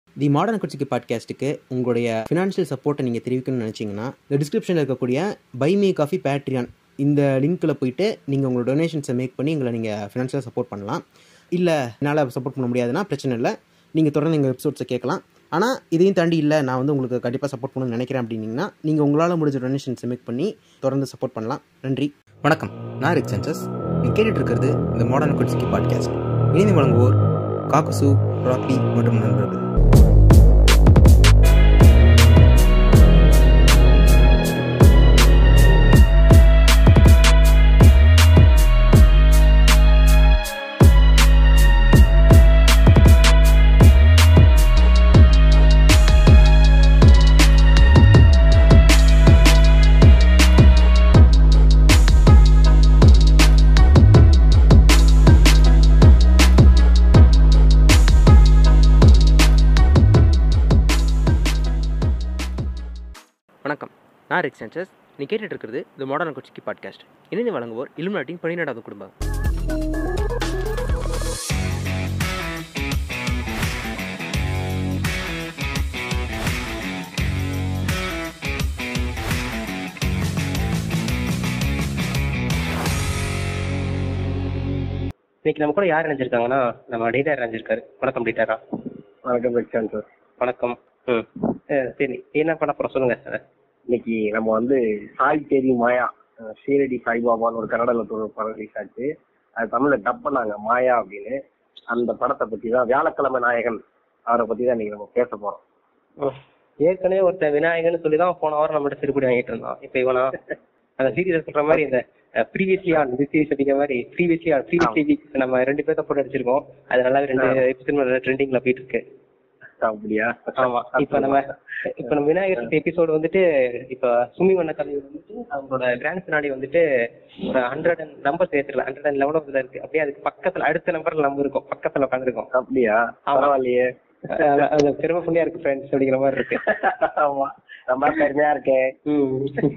தி modern குச்சிக்கு பாட்காஸ்ட்டுக்கு உங்களுடைய financial சப்போர்ட்டை நீங்கள் தெரிவிக்கணும்னு நினச்சிங்கன்னா இந்த டிஸ்கிரிப்ஷனில் இருக்கக்கூடிய பை மீ காஃபி பேட்ரியான் இந்த லிங்க்கில் போயிட்டு நீங்கள் உங்களோட டொனேஷன்ஸை மேக் பண்ணி எங்களை நீங்கள் ஃபினான்ஷியலாக சப்போர்ட் பண்ணலாம் இல்லை என்னால் சப்போர்ட் பண்ண முடியாதுன்னா பிரச்சனை இல்லை நீங்கள் தொடர்ந்து எங்கள் எபிசோட்ஸை கேட்கலாம் ஆனால் இதையும் தாண்டி இல்லை நான் வந்து உங்களுக்கு கண்டிப்பாக சப்போர்ட் பண்ணணும்னு நினைக்கிறேன் அப்படின்னீங்கன்னா நீங்கள் உங்களால் முடிஞ்ச டொனேஷன்ஸை மேக் பண்ணி தொடர்ந்து சப்போர்ட் பண்ணலாம் நன்றி வணக்கம் நான் ரிக் சென்சஸ் நீங்கள் கேட்டுட்டு இருக்கிறது இந்த மாடர்ன் குட்ஸ்கி பாட்காஸ்ட் இணைந்து வழங்குவோர் காக்கசு ராக்கி மற்றும் நண்பர்கள் வணக்கம் நான் ரிக் சென்சஸ் நீ கேட்டுட்டு இருக்கிறது இந்த மாடர்ன் குச்சிக்கி பாட்காஸ்ட் இணைந்து வழங்குவோர் இலுமினாட்டின் பணிநடாத குடும்பம் இன்னைக்கு நம்ம கூட யார் இணைஞ்சிருக்காங்கன்னா நம்ம டேட்டா இணைஞ்சிருக்காரு வணக்கம் டேட்டாரா வணக்கம் பிரசாந்த் சார் வணக்கம் ம் அஹ் சரி என்ன பண்ண போறோம் சொல்லுங்க சார் இன்னைக்கு நம்ம வந்து சாய் தேதி மாயா அஹ் ஷீரடி சாய்பாபான்னு ஒரு கன்னடல ஒரு படம் ரிலீஸ் ஆச்சு அது தமிழ்ல டப் பண்ணாங்க மாயா அப்படின்னு அந்த படத்தை பத்தி தான் வியாழக்கிழமை நாயகன் அவரை பத்தி தான் இன்னைக்கு நம்ம பேச போறோம் ஏற்கனவே ஒருத்தன் விநாயகன்னு சொல்லி தான் போன வாரம் நம்மகிட்ட சிறுபடி வாங்கிட்டு இருந்தான் இப்போ இவனா அந்த சீரியஸ் சொல்ற மாதிரி இந்த ப்ரீவியஸ்லி ஆன் இந்த சீரிஸ் அப்படிங்கிற மாதிரி ப்ரீவியஸ்லி ஆன் ப்ரீவியஸ்லி நம்ம ரெண்டு பேர்த்த போட்டு அடிச்சிருக்கோம் அது நல்லாவே ரெண்டு எபிசோட் ட்ரெண்டிங்ல போயிட்டு இருக்கு அப்படியா ஆமா இப்ப நம்ம இப்ப நம்ம விநாயகர் எபிசோடு வந்துட்டு இப்ப சுமி வண்ண தலைவர் வந்துட்டு அவங்களோட கிராண்ட் பினாடி வந்துட்டு ஒரு ஹண்ட்ரட் அண்ட் நம்பர் சேர்த்துல ஹண்ட்ரட் அண்ட் லெவன் இதுல இருக்கு அப்படியே அதுக்கு பக்கத்துல அடுத்த நம்பர்ல நம்ம இருக்கோம் பக்கத்துல உட்காந்துருக்கோம் அப்படியா ஆமா. பரவாயில்லையே அது பெருமை புண்ணியா இருக்கு ஃப்ரெண்ட்ஸ் அப்படிங்கிற மாதிரி இருக்கு ஆமா ரொம்ப பெருமையா இருக்கேன் ம்.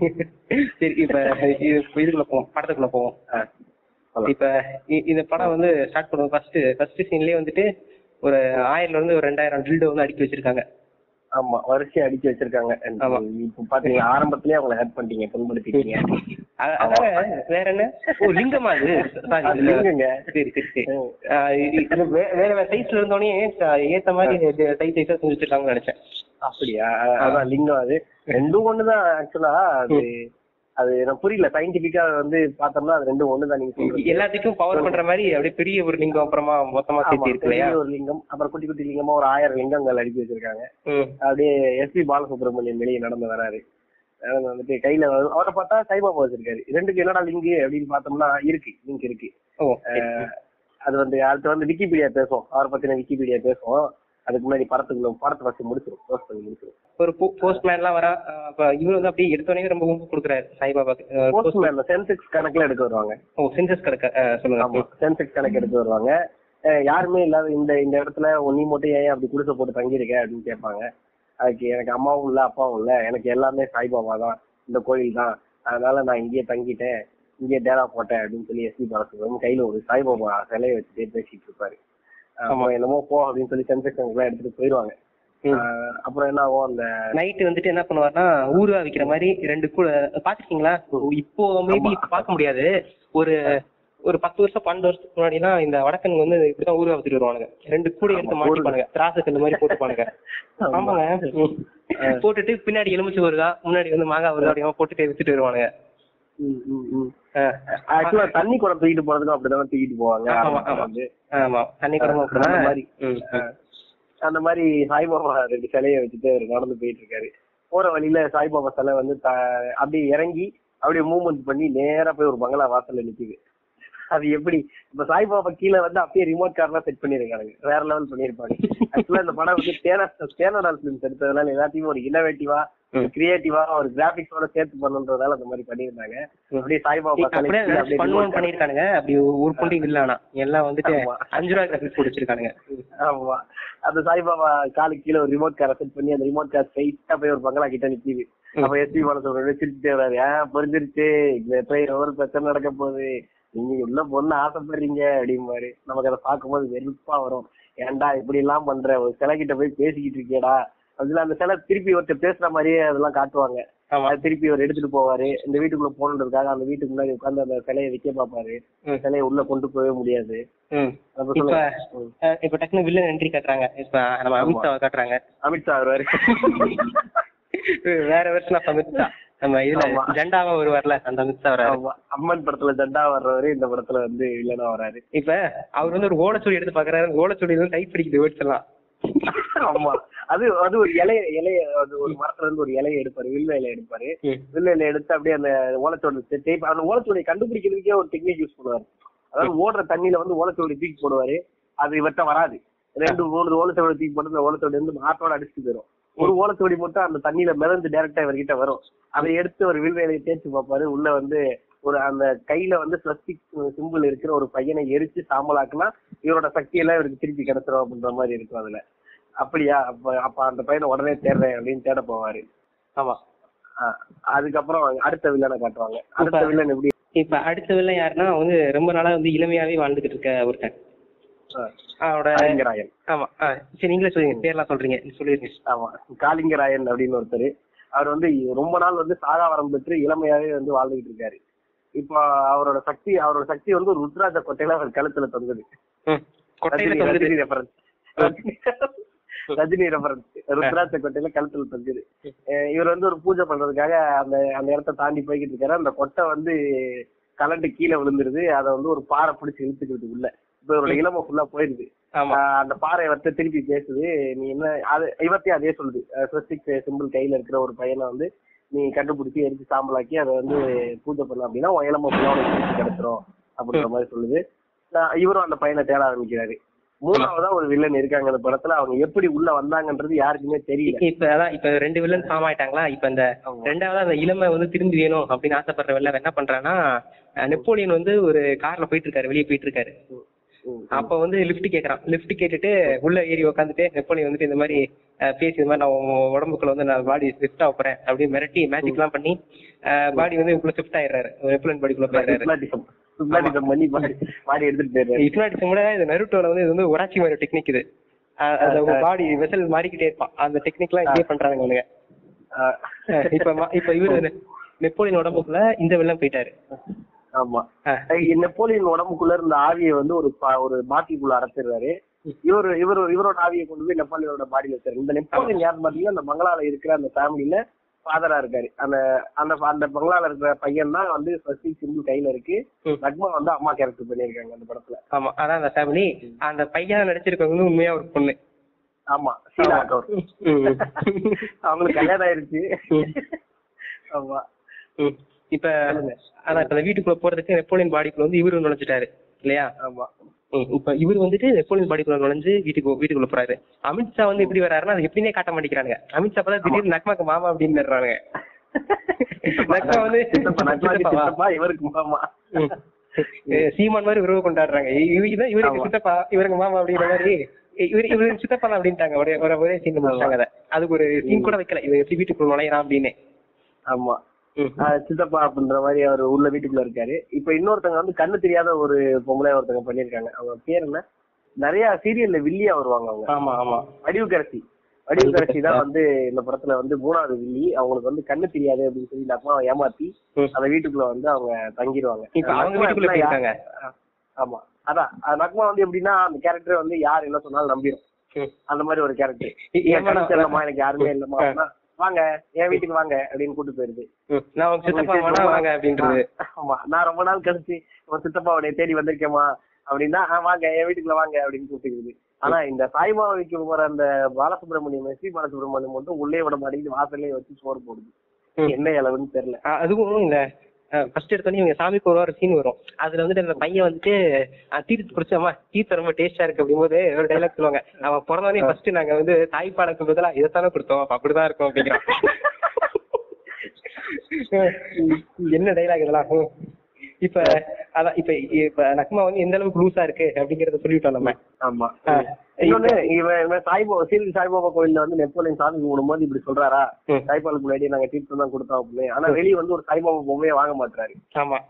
சரி இப்ப இது இதுக்குள்ள போவோம் படத்துக்குள்ள போவோம் ஆ, சொல்லலாம். இப்ப இ- இந்த படம் வந்து ஸ்டார்ட் பண்ணுவோம் ஃபர்ஸ்ட் ஃபர்ஸ்ட் சீன்லயே வந்துட்டு ஒரு ஆயிரம்ல இருந்து ஒரு ரெண்டாயிரம் டில்டோ வந்து அடுக்கி வச்சிருக்காங்க ஆமா வரிசையா அடிச்சு வச்சிருக்காங்க ஆமா. இப்ப பாத்தீங்க ஆரம்பத்திலேயே அவங்களை ஹெல்ப் பண்ணிட்டீங்க புண்படுத்திட்டீங்க அ- அதாங்க வேற என்ன ஓ லிங்கமா அது Sorry, அது லிங்கங்க. சரி சரி சரி ம். ஆ, இது- இது வே- வேற வேற சைஸ்ல இருந்தோடனே ஏத்த மாதிரி சைஸ் சைஸா செஞ்சு வச்சிருக்காங்கன்னு நினைச்சேன் அப்படியா அதான் லிங்கம் அது ரெண்டும் ஒண்ணுதான் ஆக்சுவலா அது அது எனக்கு புரியல சயின்டிபிக்கா வந்து பார்த்தோம்னா அது ரெண்டும் ஒண்ணுதான் நீங்க சொல்றது எல்லாத்துக்கும் பவர் பண்ற மாதிரி அப்படியே பெரிய ஒரு லிங்கம் அப்புறமா மொத்தமா ஆமா, சேர்த்து இருக்கு இல்லையா பெரிய ஒரு லிங்கம் அப்புறம் குட்டி குட்டி லிங்கமா ஒரு ஆயிரம் லிங்கங்கள் அடுக்கி வச்சிருக்காங்க ம். அப்படியே எஸ் பி பாலசுப்ரமணியன் வெளியே நடந்து வராரு நடந்து வந்துட்டு கையில வ- அவரை பார்த்தா சாய்பாபா வச்சிருக்காரு ரெண்டுக்கு என்னடா லிங்கு அப்படின்னு பார்த்தோம்னா இருக்கு லிங்க் இருக்கு ஓ அஹ், அது வந்து அடுத்து வந்து விக்கிபீடியா பேசுவோம் அவரை பத்தின விக்கிபீடியா பேசுவோம் அதுக்கு முன்னாடி படத்துக்குள்ள படத்தை ஃபர்ஸ்ட் முடிச்சிடும் போஸ்ட் பண்ணி முடிச்சிடும் ஒரு போஸ்ட்மேன் எல்லாம் வரா ஆ, அப்ப இவரு வந்து அப்படியே எடுத்தோடனே ரொம்ப ரொம்ப கொடுக்குறாரு சாய்பாபாக்கு ஆ, post- போஸ்ட்மேன் சென்செக்ஸ் கணக்குல எடுக்க வருவாங்க ஓ சென்சஸ் கணக்கு ஆ, சொல்லுங்க ஆமா சென்செக்ஸ் கணக்கு எடுத்து வருவாங்க அஹ் யாருமே இல்லாத இந்த இந்த இடத்துல நீ மட்டும் ஏன் அப்படி குடிசை போட்டு தங்கியிருக்க அப்படின்னு கேட்பாங்க அதுக்கு எனக்கு அம்மாவும் இல்ல அப்பாவும் இல்ல எனக்கு எல்லாமே சாய்பாபா தான் இந்த கோயில் தான் அதனால நான் இங்கேயே தங்கிட்டேன் இங்கேயே டேரா போட்டேன் அப்படின்னு சொல்லி எஸ்பி பாலசுப்ரமணியம் கையில ஒரு சாய்பாபா சிலையை வச்சுட்டே பேசிட்டு இருப்பாரு ஆமா என்னமோ போ அப்படின்னு சொல்லி சென்செக்ஸ் எல்லாம் எடுத்துட்டு போயிடுவாங்க ம். அஹ் அப்புறம் என்ன ஆகும் அந்த நைட்டு வந்துட்டு என்ன பண்ணுவாருன்னா ஊறுகா விக்கிற மாதிரி ரெண்டு கூட பாத்துருக்கீங்களா இப்போ மேபி பார்க்க முடியாது ஒரு ஒரு பத்து வருஷம் பன்னெண்டு வருஷத்துக்கு முன்னாடி எல்லாம் இந்த வடக்கனுங்க வந்து இப்படிதான் ஊறுகா வித்துட்டு வருவானுங்க ரெண்டு கூட எடுத்து ஆமா, மாட்டிப்பானுங்க திராசு கல்லு மாதிரி போட்டுப்பானுங்க ஆமாங்க ம். போட்டுட்டு பின்னாடி எலுமிச்சு ஊறுகா முன்னாடி வந்து மாங்காய் ஊறுகா அப்படியே போட்டுட்டு வித்துட்டு வருவானுங்க ம், ம், ம். ஆ. ஆக்சுவலா தண்ணி குடம் தூக்கிட்டு போறதுக்கும் அப்படிதான் தூக்கிட்டு போவாங்க ஆமா, ஆரம்பத்துல ஆமா. வந்து ஆமா தண்ணி குடமும் அந்த அப்படிதான் மாதிரி. ம், ம். அந்த மாதிரி சாய்பாபா ரெண்டு சிலையை வச்சுட்டு அவர் நடந்து போயிட்டு இருக்காரு போற வழியில சாய்பாபா சிலை வந்து த- அப்படியே இறங்கி அப்படியே மூவ்மெண்ட் பண்ணி நேரா போய் ஒரு பங்களா வாசல்ல நிக்குது அது எப்படி இப்ப சாய்பாபா கீழே வந்து அப்படியே ரிமோட் கார்லாம் செட் பண்ணிருக்காங்க வேற லெவல் பண்ணிருப்பாங்க ஆக்சுவலா இந்த படம் வந்து தேனா தேனடால் பிலிம்ஸ் எடுத்ததுனால எல்லாத்தையும் ஒரு இனோவேட்டிவா ம். கிரியேட்டிவா ஒரு கிராபிக்ஸோட சேர்த்து பண்ணுன்றதால அந்த மாதிரி பண்ணியிருந்தாங்க அப்படியே சாய்பாபா சிலை அப்படியே கீழே அப்படியே பண்ணுவோம் remote car- பண்ணிருக்கானுங்க அப்படி ஒரு புண்டி இல்ல எல்லாம் வந்துட்டு ஆமா. அஞ்சு ரூபாய் கிராஃபிக்ஸ் போட்டு வச்சிருக்கானுங்க ஆமா அந்த சாய்பாபா காலுக்கு கீழே ஒரு ரிமோட் காரை செட் பண்ணி அந்த ரிமோட் கார் ஸ்ட்ரைட்டா போய் ஒரு பங்களா கிட்ட நிக்குது அப்ப எஸ்பி பாலசுப்ரமணியம் சிரிச்சுட்டே வராரு ஏன் புரிஞ்சிருச்சு இந்த போய் ஒரு பிரச்சனை நடக்க போகுது நீங்க உள்ள பொண்ணு ஆசைப்படுறீங்க அப்படிம்பாரு நமக்கு அதை பார்க்கும்போது வெறுப்பா வரும் ஏன்டா இப்படி எல்லாம் பண்ற ஒரு சிலை கிட்ட போய் பேசிக்கிட்டு இருக்கியடா அதுல அந்த சிலை திருப்பி ஒருத்தர் பேசுற மாதிரியே அதெல்லாம் காட்டுவாங்க ஆமா அது திருப்பி அவர் எடுத்துட்டு போவாரு இந்த வீட்டுக்குள்ள போனதுக்காக அந்த வீட்டுக்கு முன்னாடி உட்கார்ந்து அந்த சிலையை வைக்க பார்ப்பாரு ம். சிலையை உள்ள கொண்டு போகவே முடியாது ம். அப்ப இப்ப சொல்லுங்க. ம். அஹ், இப்ப டக்குனு வில்லன் என்ட்ரி காட்டுறாங்க இப்ப நம்ம அமித்ஷாவை காட்டுறாங்க அமித்ஷா வருவாரு வேற வெர்ஷன் ஆஃப் அமித்ஷா நம்ம இதுல ஆமா. ஜெண்டாவா வருவார்ல அந்த அமித்ஷா வராரு ஆமா. அம்மன் படத்துல ஜண்டா வர்றவரு இந்த படத்துல வந்து இல்லனா வராரு இப்ப அவர் வந்து ஒரு ஓலைச்சுவடி எடுத்து பாக்குறாரு ஓலைச்சுவடி வந்து டைப் அடிக்குது வேர்ட்ஸ் எல்லாம் ஆமா அது அது ஒரு இலைய இலைய அது ஒரு மரத்துல இருந்து ஒரு இலைய எடுப்பாரு வில்ல இலைய எடுப்பாரு ம். வில்ல இலைய எடுத்து அப்படியே அந்த ஓலச்சோடு டேப் அந்த ஓலச்சோடியை கண்டுபிடிக்கிறதுக்கே ஒரு டெக்னிக் யூஸ் பண்ணுவாரு அதாவது ஓடுற தண்ணியில வந்து ஓலச்சோடி தூக்கி போடுவாரு அது இவர்கிட்ட வராது ரெண்டு மூணு ஓலச்சோடி தூக்கி போட்டு அந்த ஓலச்சோடி வந்து மாட்டோட அடிச்சுட்டு போயிடும் ஒரு ஓலச்சோடி மட்டும் அந்த தண்ணியில மிதந்து டைரக்டா இவர்கிட்ட வரும் அதை எடுத்து ஒரு வில்வேலையை தேய்ச்சி பார்ப்பாரு உள்ள வந்து ஒரு அந்த கையில வந்து பிளாஸ்டிக் சிம்பிள் இருக்கிற ஒரு பையனை எரிச்சு சாம்பலாக்குனா இவரோட சக்தி எல்லாம் இவருக்கு திருப்பி கிடைச்சிரும் அப்படின்ற மாதிரி இருக்கும் அதுல அப்படியா அப்ப அப்ப அந்த பையனை உடனே தேடுறேன் அப்படின்னு தேட போவாரு ஆமா ஆஹ் அதுக்கப்புறம் அடுத்த வில்லனை காட்டுவாங்க அடுத்த வில்லன் எப்படி இப்ப அடுத்த வில்லன் யாருன்னா வந்து ரொம்ப நாளா வந்து இளமையாவே வாழ்ந்துகிட்டு இருக்க ஒருத்தன் ஆஹ் அவனோட காளிங்கராயன் ஆமா ஆ, சரி நீங்களே சொல்லுங்க பேர்லாம் சொல்றீங்க நீங்க சொல்லிருங்க ஆமா காளிங்கராயன் அப்படின்னு ஒருத்தர் அவர் வந்து ரொம்ப நாள் வந்து சாகாவரம் பெற்று இளமையாவே வந்து வாழ்ந்துகிட்டு இருக்காரு இப்போ அவரோட சக்தி அவரோட சக்தி வந்து ஒரு ருத்ராஜ கொட்டையில அவர் கழுத்துல தொங்குது ம். கொட்டையில ரஜினி தொங்குது ரஜினி ரெஃபரன்ஸ் ரஜினி ரெஃபரன்ஸ் ருத்ராட்ச கொட்டையில கழுத்துல தொங்குது அஹ் இவர் வந்து ஒரு பூஜை பண்றதுக்காக அந்த அந்த இடத்த தாண்டி போய்கிட்டு இருக்காரு அந்த கொட்டை வந்து கலண்டு கீழே விழுந்துருது அதை வந்து ஒரு பாறை பிடிச்சி இழுத்துக்கிறது உள்ள இப்ப இவரோட இளமை ஃபுல்லா போயிருது ஆமா ஆஹ் அந்த பாறை வந்து திருப்பி பேசுது நீ என்ன அது இவத்தையும் அதே சொல்லுது ஸ்வஸ்திக் சிம்பிள் கையில இருக்கிற ஒரு பையனை வந்து நீ கண்டுபிடிச்சி எரிச்சு சாம்பலாக்கி அதை வந்து பூஜை பண்ண அப்படின்னா உன் இளமை ஃபுல்லா உனக்கு திருப்பி கிடைச்சிரும் அப்படின்ற மாதிரி சொல்லுது ஆஹ் இவரும் அந்த பையனை தேட ஆரம்பிக்கிறாரு மூணாவதா ஒரு வில்லன் இருக்காங்க அந்த படத்துல அவங்க எப்படி உள்ள வந்தாங்கன்றது யாருக்குமே தெரியல இப்ப அதான் இப்ப ரெண்டு வில்லன் ஃபார்ம் ஆயிட்டாங்களா இப்ப இந்த ஆமா. ரெண்டாவது அந்த இளமை வந்து திரும்பி வேணும் அப்படின்னு ஆசைப்படுற வில்லன் என்ன பண்றான்னா அஹ், நெப்போலியன் வந்து ஒரு கார்ல போயிட்டு இருக்காரு வெளியே போயிட்டு இருக்காரு ம், அப்ப வந்து லிஃப்ட் கேக்குறான் லிஃப்ட் கேட்டுட்டு உள்ள ஏறி உட்காந்துட்டு நெப்போலியன் வந்துட்டு இந்த மாதிரி அஹ், பேசி இந்த மாதிரி நான் உன் உடம்புக்குள்ள வந்து நான் பாடி ஷிஃப்ட் ஆக போறேன் அப்படின்னு மிரட்டி மேஜிக் எல்லாம் பண்ணி பாடி வந்து இதுக்குள்ள ஷிஃப்ட் ஆயிடுறாரு நெப்போலியன் பாடிக்குள்ள போயிடுறாரு hypnotism. hypnotism பண்ணி பாடி பாடி எடுத்துட்டு போயிடுறாரு ஹிப்னாட்டிசம் கூட இது நருட்டோல வந்து இது வந்து உராச்சி மாதிரி டெக்னிக் இது அஹ், அந்த பாடி வெசல் மாறிக்கிட்டே இருப்பான் அந்த டெக்னிக் எல்லாம் இங்கே பண்றாங்க இவனுங்க ஆஹ் அஹ், இப்ப ம- இப்ப இவரு நெப்போலியன் உடம்புக்குள்ள இந்த வில்லன் போயிட்டாரு ஆமா அஹ், அஹ் நெப்போலியன் உடம்புக்குள்ள இருந்த ஆவியை வந்து ஒரு பா- ஒரு பாட்டிக்குள்ள அடைச்சிடுறாரு இவர் இவர் இவரோட ஆவியை கொண்டு போய் நெப்போலியனோட பாடியில வச்சாரு இந்த நெப்போலியன் யாருன்னு பாத்தீங்கன்னா அந்த பங்களால இருக்கிற அந்த ஃபேமிலில ஃபாதரா இருக்காரு அந்த அந்த அந்த பங்களால இருக்கிற பையன் தான் வந்து ஃபர்ஸ்ட் சிம்பிள் கையில இருக்கு ம். நக்மா வந்து அம்மா கேரக்டர் பண்ணியிருக்காங்க அந்த படத்துல ஆமா அதான் அந்த ஃபேமிலி அந்த பையன் நடிச்சிருக்கவங்க வந்து உண்மையா ஒரு பொண்ணு ஆமா சீலா கவுர் ம். அவங்களுக்கு கல்யாணம் ஆயிருச்சு ஆமா ம். இப்ப அதான் இப்ப அந்த வீட்டுக்குள்ள போறதுக்கு நெப்போலியன் பாடிக்குள்ள வந்து இவரு நுழைஞ்சிட்டாரு இல்லையா ஆமா ம். இப்ப இவர் வந்துட்டு நெப்போலியன் பாடிக்குள்ள நுழைஞ்சு வீட்டுக்கு வீட்டுக்குள்ள போறாரு அமித்ஷா வந்து எப்படி வராருன்னா அது எப்படின்னே காட்ட மாட்டேங்கிறாங்க அமித்ஷா பார்த்தா திடீர்னு நக்மாக்கு மாமா அப்படின்னு வர்றாங்க நக்மா வந்து சித்தப்பா, நக்மாக்கு சித்தப்பாவா? சித்தப்பா, இவருக்கு மாமா ம். ஏ, சீமான் மாதிரி உறவு கொண்டாடுறாங்க இவ- இதான் இவருக்கு ஆமா. சித்தப்பா இவருக்கு மாமா அப்படிங்கிற மாதிரி இவரு இவரு சித்தப்பா தான் அப்படின்ட்டாங்க ஒரே ஒரு ஒரே சீன் முடிச்சாங்க அதை அதுக்கு ஒரு சீன் கூட வைக்கல இது எப்படி வீட்டுக்குள்ள நுழையறான் அப்படின்னு ஆமா ம். ஆஹ் சித்தப்பா அப்படின்ற மாதிரி அவர் உள்ள வீட்டுக்குள்ள இருக்காரு இப்ப இன்னொருத்தங்க வந்து கண்ணு தெரியாத ஒரு பொம்பளை ஒருத்தங்க பண்ணிருக்காங்க அவங்க பேர் என்ன நிறைய சீரியல்ல வில்லியா வருவாங்க அவங்க ஆமா ஆமா வடிவுக்கரசி வடிவுக்கரசி தான் வந்து இந்த படத்துல வந்து மூணாவது வில்லி அவங்களுக்கு வந்து கண்ணு தெரியாது அப்படின்னு சொல்லி இந்த அம்மாவை ஏமாத்தி ம். அந்த வீட்டுக்குள்ள வந்து அவங்க தங்கிடுவாங்க இப்ப அவங்க நக்மா வீட்டுக்குள்ள எப்படின்னா போயிருக்காங்க யா- ஆமா அதான் அது நக்மா வந்து எப்படின்னா அந்த கேரக்டர் வந்து யார் என்ன சொன்னாலும் நம்பிடும் ம். அந்த மாதிரி ஒரு கேரக்டர் ஏ- ஏமா நான் இல்லம்மா எனக்கு யாருமே இல்லம்மா அப்படின்னா, வாங்க என் வீட்டுக்கு வாங்க அப்படின்னு கூட்டு போயிருது ம். நான் உங்க சித்தப்பா வேணா வாங்க அப்படின்றது ஆமா நான் ரொம்ப நாள் கழிச்சு உன் சித்தப்பாவுடைய தேடி வந்திருக்கேமா அப்படின்னா "ஆ, வாங்க என் வீட்டுக்குள்ள வாங்க அப்படின்னு கூப்பிட்டுக்குது ஆனா இந்த சாய்பாபாவுக்கு போற அந்த பாலசுப்ரமணியம் எஸ் பி பாலசுப்ரமணியம் மட்டும் உள்ளே விட மாட்டேங்குது வாசல்லே வச்சு சோறு போடுது ம். என்ன அளவுன்னு தெரியல அஹ் அதுவும் இந்த ஃபர்ஸ்ட் எடுத்தோடனே இவங்க சாமிக்கு ஒரு ஒரு சீன் வரும் அதுல வந்துட்டு அந்த பையன் வந்துட்டு அஹ், தீர்த்து குடிச்சாமா தீர்த்து ரொம்ப டேஸ்டா இருக்கு அப்படிங்கும்போது ஒரு டைலாக் சொல்லுவாங்க அவன் பிறந்தவனே ஃபர்ஸ்ட் நாங்க வந்து தாய்ப்பாலுக்கு பதிலா இதைத்தானே கொடுத்தோம் அப்ப அப்படிதான் இருக்கும் அப்படிங்கிறான் என்ன டைலாக் இதெல்லாம் ம். இப்ப அதான் இப்ப இப்ப நக்மா வந்து எந்த அளவுக்கு லூசா இருக்கு அப்படிங்கறத சொல்லிட்டோம் நம்ம ஆமா அஹ், இன்னொன்னு இவன் இவன் சாய்பாபா சீரடி சாய்பாபா கோயில்ல வந்து நெப்போலியன் சாமி கும்பிடும்போது இப்படி சொல்றாரா ம். சாய்பாலுக்கு முன்னாடி நாங்க தீர்த்தம் தான் கொடுத்தோம் அப்படின்னு ஆனா வெளியே வந்து ஒரு சாய்பாபா பொம்மையை வாங்க மாட்டாரு ஆமா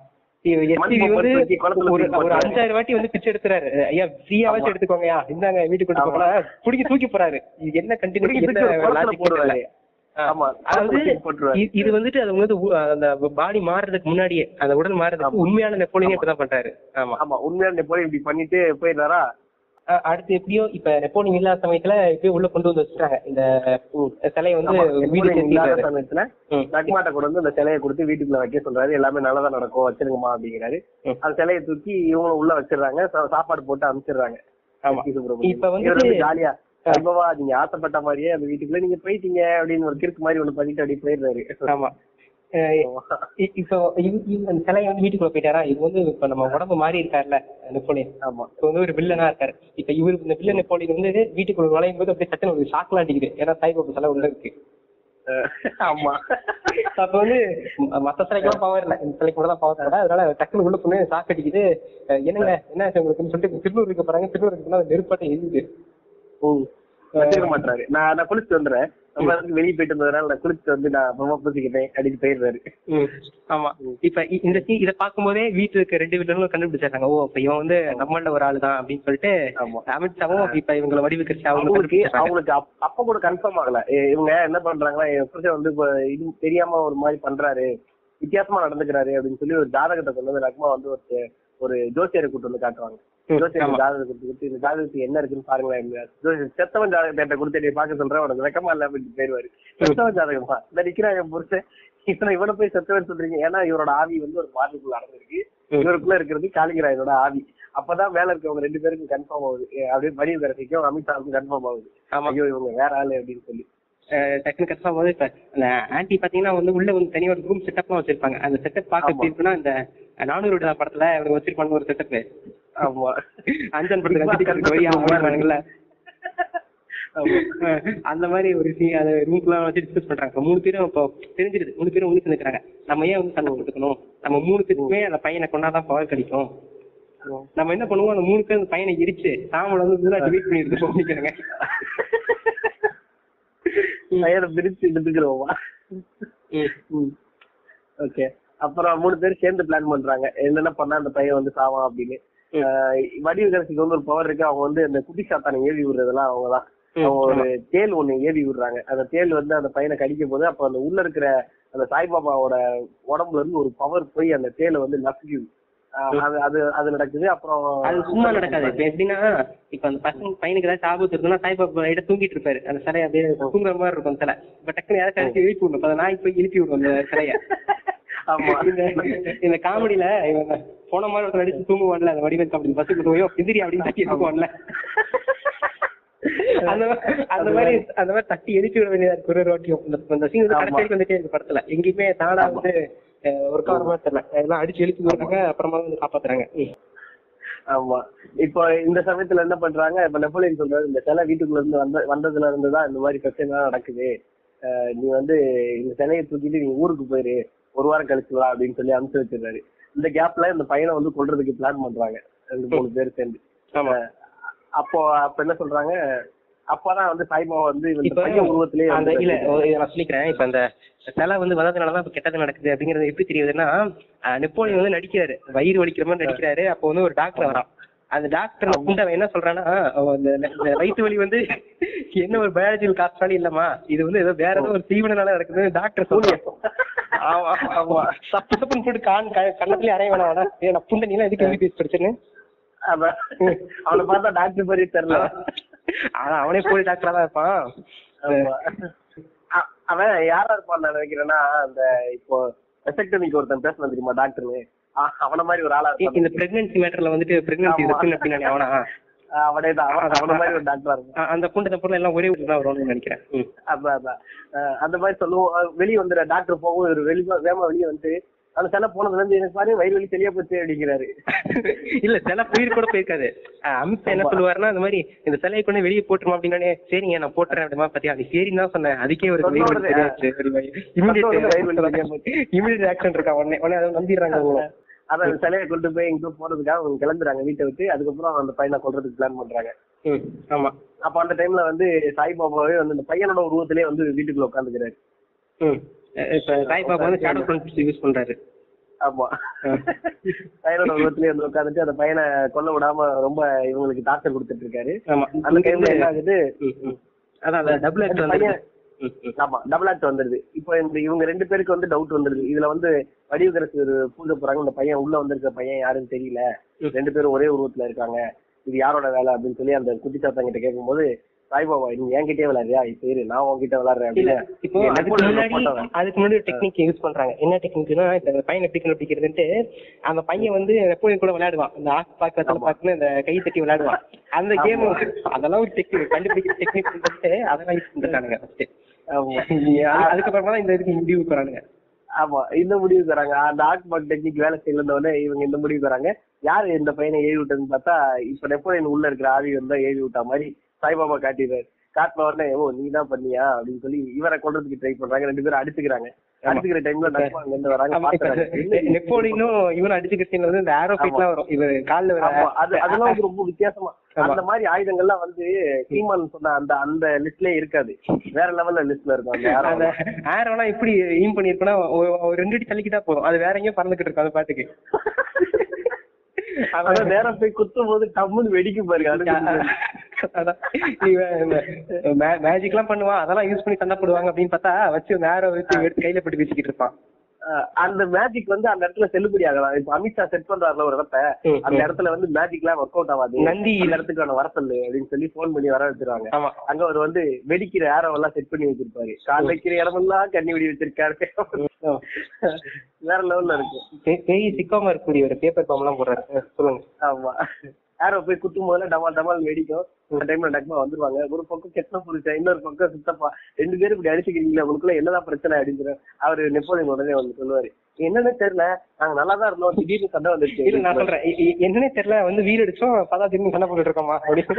மண் SPV பொம்மை வந்து தூக்கி குளத்துல ஒரு தூக்கி ஒரு போட்டுறாரு. அஞ்சாயிரம் வாட்டி வந்து பிச்சை எடுத்துறாரு ஐயா ஃப்ரீயாவாச்சும் ஆமா. எடுத்துக்கோங்கயா இந்தாங்க வீட்டுக்கு கொண்டு ஆமா. போனா புடிங்கி தூக்கி போறாரு இது என்ன தூக்கி கண்டினியூ தூக்கி ஒரு குளத்துல போடுவாரு ஆமா அதாவது குளத்துல தூக்கி போட்டுருவாரு. இ- இது வந்துட்டு அது வந்து உ- அந்த பாடி மாறுறதுக்கு முன்னாடியே அந்த உடல் மாறுறதுக்கு ஆமா. உண்மையான நெப்போலியனே ஆமா. இப்பதான் பண்றாரு ஆமா ஆமா உண்மையான போய் இப்படி பண்ணிட்டு போயிடுறாரா அ- அடுத்து எப்படியோ இப்ப நெப்போலியன் இல்லாத சமயத்துல எப்படியோ உள்ள கொண்டு வந்து வச்சுட்டாங்க இந்த ம், சிலையை வந்து ஆமா, வீடு நெப்போலியன் இல்லாத சேர்த்து சமயத்துல ம். நக்மாட்ட கொண்டு வந்து அந்த சிலையை கொடுத்து வீட்டுக்குள்ள வைக்க சொல்றாரு எல்லாமே நல்லதா நடக்கும் வச்சிருங்கம்மா அப்படிங்கிறாரு ம். அந்த சிலையை தூக்கி இவங்களும் உள்ள வச்சிடுறாங்க சா- சாப்பாடு போட்டு அனுப்பிச்சிடுறாங்க ஆமா சுப்பிரமணியம். இப்ப இவர் வந்துட்டு ஜாலியா வைபவா நீங்க ஆசைப்பட்ட மாதிரியே அந்த வீட்டுக்குள்ள நீங்க போயிட்டீங்க அப்படின்னு ஒரு கிறுக்கு மாதிரி ஒண்ணு பண்ணிட்டு அப்படியே போயிடுறாரு ஆமா அஹ் இ- இப்போ இ- இ- அந்த சிலையை வந்து வீட்டுக்குள்ள போயிட்டாரா இது வந்து இப்ப நம்ம உடம்பு மாறி இருக்காருல்ல நெப்போலியன் ஆமா இப்போ வந்து ஒரு வில்லனா இருக்காரு இப்ப இவரு இந்த வில்லன் நெப்போலியன் வந்து வீட்டுக்குள்ள நுழையும் போது அப்படியே சட்டன் ஒரு ஷாக்லாம் அடிக்குது ஏன்னா சாய்பாபா சிலை உள்ள இருக்கு அஹ் ஆமா அப்ப வந்து ம- மத்த சிலைக்கெல்லாம் பவர் இல்ல இந்த சிலைக்கு மட்டும் தான் பவர் இல்ல அதனால டக்குனு உள்ள பொண்ணு ஷாக் அடிக்குது அஹ் என்னங்க என்ன ஆச்சு உங்களுக்குன்னு சொல்லிட்டு திருநூறு இருக்க போறாங்க திருநூறு போனா நெருப்பாட்ட எரியுது ம். வச்சிருக்க மாட்டாரு நான் நான் குளிச்சுட்டு வந்துடுறேன் நம்ம அதுக்கு வெளியே போயிட்டு வந்ததுனால நான் குளிச்சுட்டு வந்து நான் அப்புறமா பூசிக்கிட்டேன் அப்படின்னு போயிடுறாரு ம், ஆமா இப்ப இ- இந்த சீ இத பாக்கும்போதே வீட்டுல இருக்க ரெண்டு வில்லனும் கண்டுபிடிச்சாங்க ஓ இப்ப இவன் வந்து நம்மள ஒரு ஆளு தான் அப்படின்னு சொல்லிட்டு ஆமா. அமித்ஷாவும் இப்ப இவங்களை வடிவுக்கட்சி அவங்க அவங்களுக்கு கண்டுபிடிச்சாங்க. அவங்களுக்கு அப்- அப்ப கூட கன்ஃபார்ம் ஆகல இ- இவங்க என்ன பண்றாங்கன்னா என் புருஷன் வந்து இப்ப இது தெரியாம ஒரு மாதிரி பண்றாரு வித்தியாசமா நடந்துக்கிறாரு அப்படின்னு சொல்லி ஒரு ஜாதகத்தை கொண்டு வந்து லக்மா வந்து ஒரு ஒரு ஜோசியரை கூட்டு வந்து காட்டுவாங்க ம், ஜோசியர் ஆமா. ஜாதகத்தை கொடுத்து கொடுத்து இந்த ஜாதகத்துக்கு என்ன இருக்குன்னு பாருங்களேன் ஜோசியர் செத்தவன் ஜாதகத்தை கொடுத்து நீ பார்க்க சொல்றேன் உனக்கு வெக்கமா இல்ல அப்படின்னு போயிருவாரு செத்தவன் ஜாதகமா இந்த நிக்கிறான் என் புருஷன் இத்தனை இவனை போய் செத்தவன் சொல்றீங்க ஏன்னா இவரோட ஆவி வந்து ஒரு பாட்டுக்குள்ள அடங்கிருக்கு ம். இவருக்குள்ள இருக்கிறது காலிங்கராயனோட ஆவி அப்பதான் மேல இருக்கவங்க ரெண்டு பேருக்கும் கன்ஃபார்ம் ஆகுது ஏ, அப்படியே மணிய கரசிக்கும் அமித்ஷாவுக்கும் கன்ஃபார்ம் ஆகுது ஆமா ஐயோ இவங்க வேற ஆளு அப்படின்னு சொல்லி அஹ் டக்குனு கன்ஃபார்ம் போது இப்ப அந்த ஆன்டி பாத்தீங்கன்னா வந்து உள்ள வந்து தனியா ஒரு ரூம் செட்டப்லாம் வச்சிருப்பாங்க அந்த செட்டப் பார்க்க ஆமா. எப்படி இருக்குன்னா இந்த நானூறு விடா படத்துல இவங்க வச்சிருப்பாங்க ஒரு செட்டப் ஆமா அஞ்சன் படத்துக்கு அஞ்சு டிக்கெட் வழியா வாங்குவாங்கல்ல ஆமா. அந்த மாதிரி ஒரு சீ- அந்த ரூம்க்குள்ள வச்சு டிஸ்கஸ் பண்றாங்க இப்ப மூணு பேரும் இப்போ தெரிஞ்சிருது மூணு பேரும் ஒண்ணு சேர்ந்துக்கிறாங்க நம்ம ஏன் வந்து சண்டை போட்டுக்கணும் நம்ம மூணு பேருக்குமே அந்த பையனை கொண்டாதான் பவர் கிடைக்கும் நம்ம என்ன பண்ணுவோம் அந்த மூணு பேர் அந்த பையனை எரிச்சு சாமல வந்து இதெல்லாம் டிலீட் பண்ணிட்டு நினைக்கிறாங்க பையனை பிரிச்சு எடுத்துக்கிறோமா ஓகே அப்புறம் மூணு பேர் சேர்ந்து பிளான் பண்றாங்க என்னென்ன பண்ணா அந்த பையன் வந்து சாவான் அப்படின்னு ம். ஆஹ் வடிவு கரசிக்கு வந்து ஒரு பவர் இருக்கு அவங்க வந்து அந்த குட்டி சாத்தானை ஏவி விடுறதெல்லாம் அவங்கதான் ம், அவங்க ஒரு ஆமா. தேல் ஒண்ணு ஏவி விடுறாங்க அந்த தேல் வந்து அந்த பையனை கடிக்கும் போது அப்ப அந்த உள்ள இருக்கிற அந்த சாய்பாபாவோட உடம்புல இருந்து ஒரு பவர் போய் அந்த தேலை வந்து நசுக்குது ஆஹ் அது அது அது நடக்குது அப்புறம் அது சும்மா நடக்காது இப்ப எப்படின்னா இப்ப அந்த பசங்க பையனுக்கு ஏதாச்சும் ஆபத்து இருக்குன்னா சாய்பாபா கிட்ட தூங்கிட்டு இருப்பாரு அந்த சிலையை அப்படியே தூங்குற மாதிரி இருக்கும் சிலை இப்ப டக்குனு யாராச்சும் அடிச்சு எழுப்பி விடணும் இப்ப நான் இப்ப எழுப்பி விடும் அந்த சிலைய ஆமா இந்த இந்த காமெடியில இவங்க போன மாதிரி ஒருத்தர் அடிச்சு தூங்குவான்ல அந்த வடிவேல் காமெடி பஸ் போயோ எதிரி அப்படின்னு தட்டி தூங்குவான்ல அந்த மா- அந்த மாதிரி அந்த மாதிரி தட்டி எரிச்சு விட வேண்டியதா இருக்கு ஒரு ஒரு வாட்டியும் இந்த இந்த சீன் வந்து ஆமா. கடைசி வரைக்கும் வந்துட்டே இருக்கு படத்துல எங்கேயுமே தானா வந்து ஒரு காரணமா தெரியல எல்லாம் அடிச்சு எழுப்பி விடுறாங்க அப்புறமா வந்து காப்பாத்துறாங்க ம். ஆமா இப்போ இந்த சமயத்துல என்ன பண்றாங்க இப்ப நெப்போலியன் சொல்றாரு இந்த சிலை வீட்டுக்குள்ள இருந்து வந்த வந்ததுல இருந்து தான் இந்த மாதிரி பிரச்சனை எல்லாம் நடக்குது அஹ் நீ வந்து இந்த சிலையை தூக்கிட்டு நீ ஊருக்கு போயிரு ஒரு வாரம் கழிச்சு வா அப்படின்னு சொல்லி அனுப்பிச்சு வச்சிருக்காரு இந்த கேப்ல இந்த பையனை வந்து கொல்றதுக்கு பிளான் பண்றாங்க ரெண்டு மூணு பேர் சேர்ந்து ஆமா அப்போ அப்ப என்ன சொல்றாங்க அப்பதான் வந்து சாய்பாபா வந்து இந்த இப்ப பையன் உருவத்திலேயே அந்த வந்து இல்ல ஒரு இதை நான் சொல்லிக்கிறேன் இப்ப அந்த சிலை வந்து வந்ததுனாலதான் இப்ப கெட்டது நடக்குது அப்படிங்கறது எப்படி தெரியுதுன்னா அஹ் நெப்போலியன் வந்து நடிக்கிறாரு வயிறு வலிக்கிற மாதிரி நடிக்கிறாரு அப்போ வந்து ஒரு டாக்டர் வரான் அந்த டாக்டர் புண்டவன் என்ன சொல்றான்னா அவன் அந்த இந்த வயிற்று வலி வந்து என்ன ஒரு பயாலஜிக்கல் காஸ்டாலும் இல்லம்மா இது வந்து ஏதோ வேற ஏதோ ஒரு தீவனால நடக்குது டாக்டர் சொல்லுவேன் ஆமா ஆமா தப்பு தப்புன்னு போட்டு கான் க- கண்ணத்துலயே அறைய வேணாம் வேணா ஏ நான் புண்டை நீலாம் எதுக்கு எம்பிபிஎஸ் படிச்சேன்னு அதான். அவனை பார்த்தா டாக்டர் மாதிரி தெரியல ஆனா அவனே போய் டாக்டரா தான் இருப்பான் ஆமா. அ- அவன் யாரா இருப்பான்னு நான் நினைக்கிறேன்னா அந்த இப்போ ரெசெக்டமிக்கு ஒருத்தன் பேசணும் தெரியுமா டாக்டர்னு அ- அவன மாதிரி ஒரு ஆளா இருப்பான் இந்த பிரெக்னன்சி மேட்டர்ல வந்துட்டு பிரெக்னன்சி ஆமா. இருக்குன்னு அப்படின்னு அவனா அவனே தான் அவன் அவன மாதிரி ஒரு டாக்டரா இருப்பான் அ- அந்த புண்டை பொருள் எல்லாம் ஒரே வீட்டுல தான் வரும்னு நினைக்கிறேன் ம். அதான் அதான் அஹ் அந்த மாதிரி சொல்லுவோம் அஹ் வெளிய வந்துடுற டாக்டர் போகும் ஒரு வெளி வேமா வெளிய வந்து அந்த சிலை போனதுல இருந்து எனக்கு பாரு வயிறு வலி தெரிய போச்சு அப்படிங்கிறாரு இல்ல சில உயிர் கூட போயிருக்காது அஹ் அமித்ஷா என்ன சொல்லுவாருன்னா இந்த மாதிரி இந்த சிலையை கொண்டு வெளியே போட்டுருமா அப்படின்னாலே சரிங்க நான் போட்டுறேன் அப்படிமா பாத்தியா அது சரின்னு தான் சொன்னேன் அதுக்கே ஒரு சொன்ன உடனே, சொன்ன உடனே வயிறு வலி தெரியாம இமீடியட் போச்சு. இமீடியட் ஆக்ஷன் இருக்கா உடனே உடனே அதை நம்பிடுறாங்க அவங்க அதான் அந்த சிலையை கொண்டு போய் எங்க போறதுக்காக அவங்க கிளம்புறாங்க வீட்டை விட்டு அதுக்கப்புறம் அந்த பையனை கொல்றதுக்கு பிளான் பண்றாங்க ம், ஆமா அப்ப அந்த டைம்ல வந்து சாய்பாபாவே வந்து இந்த பையனோட உருவத்திலே வந்து வீட்டுக்குள்ள உட்காந்துக்கிறாரு ம். அஹ் இப்ப சாய்பாபா வந்து ஷேடோ ஃப்ரண்ட் யூஸ் பண்றாரு ஆமா பையனோட உருவத்திலே வந்து உட்காந்துட்டு அந்த பையனை கொல்ல விடாம ரொம்ப இவங்களுக்கு டார்ச்சர் கொடுத்துட்டு இருக்காரு ஆமா அந்த டைம்ல என்ன ஆகுது ம், ம். அதான் அந்த டபுள் அந்த ஆக்ட் வந்து பையன் ஆமா டபுள் ஆக்ட் வந்துருது இப்போ இந்த இவங்க ரெண்டு பேருக்கு வந்து டவுட் வந்துருது இதுல வந்து வடிவகரசு ஒரு பூஜை போறாங்க இந்த பையன் உள்ள வந்திருக்க பையன் யாருன்னு தெரியல ம். ரெண்டு பேரும் ஒரே உருவத்துல இருக்காங்க இது யாரோட வேலை அப்படின்னு சொல்லி அந்த குட்டி சாத்தா கிட்ட கேட்கும்போது சாய்பாபா நீ என்கிட்டயே விளையாடுறியா இப்ப இரு நான் உன்கிட்ட விளையாடுறேன் இல்ல அப்படின்னு இப்போ நீ அதுக்கு நெப்போலியன் முன்னாடி போட்டவன். அதுக்கு முன்னாடி ஒரு டெக்னிக் யூஸ் பண்றாங்க என்ன டெக்னிக்னா இந்த பையனை எப்படி கண்டுபிடிக்கிறதுன்ட்டு அந்த பையன் வந்து நெப்போலியன் கூட விளையாடுவான் இந்த ஆக்கு பாக்கு வெத்தலை பாக்குன்னு இந்த கை தட்டி விளையாடுவான் அந்த கேம் அதெல்லாம் ஒரு டெக்னிக் கண்டுபிடிக்கிற டெக்னிக் சொல்லிட்டு அதெல்லாம் யூஸ் பண்ணிருக்கானுங்க ஃபர்ஸ்ட் ஆமா அதுக்கப்புறமா தான் இந்த இதுக்கு முடிவு போறானுங்க ஆமா இந்த முடிவு தராங்க அந்த ஆர்ட் மார்க் டெக்னிக் வேலை செய்யல உடனே இவங்க இந்த முடிவு தராங்க யாரு இந்த பையனை ஏவி விட்டதுன்னு பார்த்தா இப்ப நெப்போலியன் உள்ள இருக்கிற ஆவி வந்து ஏவி விட்டா மாதிரி சாய்பாபா காட்டிடுறாரு காட்டின உடனே ஓ நீ தான் பண்ணியா அப்படின்னு சொல்லி இவரை கொல்றதுக்கு ட்ரை பண்றாங்க ரெண்டு பேரும் அடிச்சுக்கிறாங்க அடிச்சுக்கிற டைம்ல நட்பு அங்க இருந்து வராங்க ஆமா, இப்ப பாத்துறாங்க என்ன இது? நெப்போலியனும் இவனும் அடிச்சுக்கிற சீன்ல வந்து இந்த ஆரோ ஃபைட்லாம் வரும் இவர் கால்ல வர ஆமா, அது அதெல்லாம் வந்து ரொம்ப வித்தியாசமா ஆமா. அந்த மாதிரி ஆயுதங்கள்லாம் வந்து சீமான் சொன்ன அந்த அந்த லிஸ்ட்லயே இருக்காது வேற லெவல்ல லிஸ்ட்ல இருக்கும் அந்த arrow. அந்த ஆரோலாம் எப்படி ஈம் பண்ணிருக்குன்னா ஒரு ரெண்டு அடி தள்ளிக்கிட்டா போதும் அது வேற எங்கேயும் பறந்துகிட்டு இருக்கும் அந்த பாட்டுக்கு அதான் நேரம் போய் குத்தும் போது டம்முன்னு வெடிக்கும் பாருங்க அது அதான் இவன் இந்த மே- மேஜிக் எல்லாம் பண்ணுவான் அதெல்லாம் யூஸ் பண்ணி சண்டை போடுவாங்க அப்படின்னு பார்த்தா வச்சு நேர வச்சு எடுத்து கையில போட்டு வச்சுக்கிட்டு இருப்பான் அஹ் அந்த மேஜிக் வந்து அந்த இடத்துல செல்லுபடி ஆகலாம் இப்ப அமித்ஷா செட் பண்றாருல ஒரு இடத்த ம், அந்த ம். இடத்துல வந்து மேஜிக் எல்லாம் ஒர்க் அவுட் ஆகாது நந்தி இந்த இடத்துக்கான வர சொல்லு அப்படின்னு சொல்லி போன் பண்ணி வர வச்சிருவாங்க ஆமா அங்க அவர் வந்து வெடிக்கிற ஏரோ எல்லாம் செட் பண்ணி வச்சிருப்பாரு கால் வைக்கிற இடமெல்லாம் கண்ணி வெடி வச்சிருக்காரு வேற லெவல்ல இருக்கும் பெ- பெரிய சிக்காம இருக்கக்கூடிய ஒரு பேப்பர் பாம் எல்லாம் போடுறாரு அஹ் சொல்லுங்க ஆமா ஏரோ போய் குத்தும் போதுல டமால் டமால் வெடிக்கும் இந்த டைம்ல டக்குமா வந்துருவாங்க ஒரு பக்கம் கெட்ட புரிச்சா இன்னொரு பக்கம் சித்தப்பா ரெண்டு பேரும் இப்படி அடிச்சுக்கிறீங்களா உங்களுக்குள்ள என்னதான் பிரச்சனை அப்படின்னு அவரு நெப்போலியன் உடனே வந்து சொல்லுவாரு என்னன்னு தெரியல நாங்க நல்லா தான் இருந்தோம் திடீர்னு சண்டை இல்ல வந்துருச்சு நான் சொல்றேன் இ- இ- என்னன்னே தெரியல வந்து வீடு அடிச்சோம் பதா திரும்பி சண்டை போட்டுட்டு இருக்கோமா